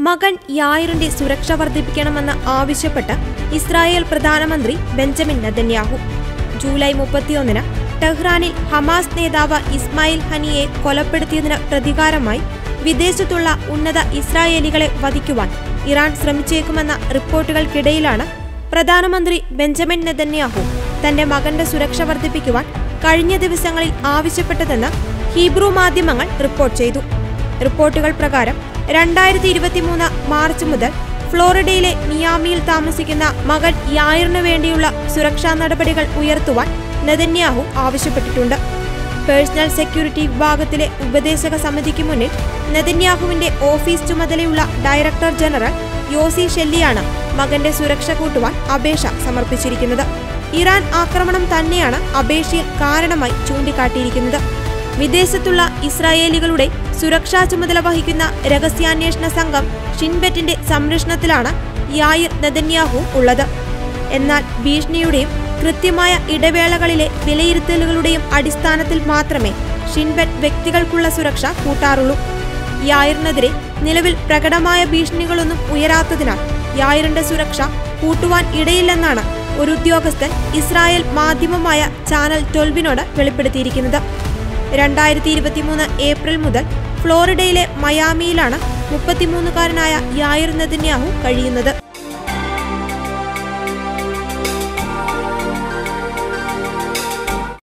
മകൻ യായറിന്റെ സുരക്ഷ വർദ്ധിപ്പിക്കണമെന്ന് ആവശ്യപ്പെട്ട് ഇസ്രായേൽ പ്രധാനമന്ത്രി ബെഞ്ചമിൻ നെതന്യാഹു ജൂലൈ മുപ്പത്തിയൊന്നിന് ടെഹ്റാനിൽ ഹമാസ് നേതാവ് ഇസ്മായിൽ ഹനിയെ കൊലപ്പെടുത്തിയതിന് പ്രതികാരമായി വിദേശത്തുള്ള ഉന്നത ഇസ്രായേലികളെ വധിക്കുവാൻ ഇറാൻ ശ്രമിച്ചേക്കുമെന്ന റിപ്പോർട്ടുകൾക്കിടയിലാണ് പ്രധാനമന്ത്രി ബെഞ്ചമിൻ നെതന്യാഹു തന്റെ മകന്റെ സുരക്ഷ വർദ്ധിപ്പിക്കുവാൻ കഴിഞ്ഞ ദിവസങ്ങളിൽ ആവശ്യപ്പെട്ടതെന്ന് ഹീബ്രു മാധ്യമങ്ങൾ റിപ്പോർട്ട് ചെയ്തു റിപ്പോർട്ടുകൾ പ്രകാരം രണ്ടായിരത്തി ഇരുപത്തിമൂന്ന് മാർച്ച് മുതൽ ഫ്ലോറിഡയിലെ മിയാമിയിൽ താമസിക്കുന്ന മകൻ യായറിനു വേണ്ടിയുള്ള സുരക്ഷാ നടപടികൾ ഉയർത്തുവാൻ നെതന്യാഹു ആവശ്യപ്പെട്ടിട്ടുണ്ട് പേഴ്സണൽ സെക്യൂരിറ്റി വിഭാഗത്തിലെ ഉപദേശക സമിതിക്ക് മുന്നിൽ നെതന്യാഹുവിന്റെ ഓഫീസ് ചുമതലയുള്ള ഡയറക്ടർ ജനറൽ യോസി ഷെല്ലിയാണ് മകന്റെ സുരക്ഷ കൂട്ടുവാൻ അപേക്ഷ സമർപ്പിച്ചിരിക്കുന്നത് ഇറാൻ ആക്രമണം തന്നെയാണ് അപേക്ഷയിൽ കാരണമായി ചൂണ്ടിക്കാട്ടിയിരിക്കുന്നത് വിദേശത്തുള്ള ഇസ്രായേലികളുടെ സുരക്ഷാ ചുമതല വഹിക്കുന്ന രഹസ്യാന്വേഷണ സംഘം ഷിൻബെറ്റിന്റെ സംരക്ഷണത്തിലാണ് യായിർ നെതന്യാഹു ഉള്ളത് എന്നാൽ ഭീഷണിയുടെയും കൃത്യമായ ഇടവേളകളിലെ വിലയിരുത്തലുകളുടെയും അടിസ്ഥാനത്തിൽ മാത്രമേ ഷിൻബെറ്റ് വ്യക്തികൾക്കുള്ള സുരക്ഷ കൂട്ടാറുള്ളൂ യായറിനെതിരെ നിലവിൽ പ്രകടമായ ഭീഷണികളൊന്നും ഉയരാത്തതിനാൽ യായറിന്റെ സുരക്ഷ കൂട്ടുവാൻ ഇടയില്ലെന്നാണ് ഒരു ഉദ്യോഗസ്ഥൻ ഇസ്രായേൽ മാധ്യമമായ ചാനൽ ട്വൽവിനോട് വെളിപ്പെടുത്തിയിരിക്കുന്നത് രണ്ടായിരത്തി ഇരുപത്തിമൂന്ന് ഏപ്രിൽ മുതൽ ഫ്ലോറിഡയിലെ മയാമിയിലാണ് മുപ്പത്തിമൂന്നുകാരനായ യായിർ നെതന്യാഹു കഴിയുന്നത്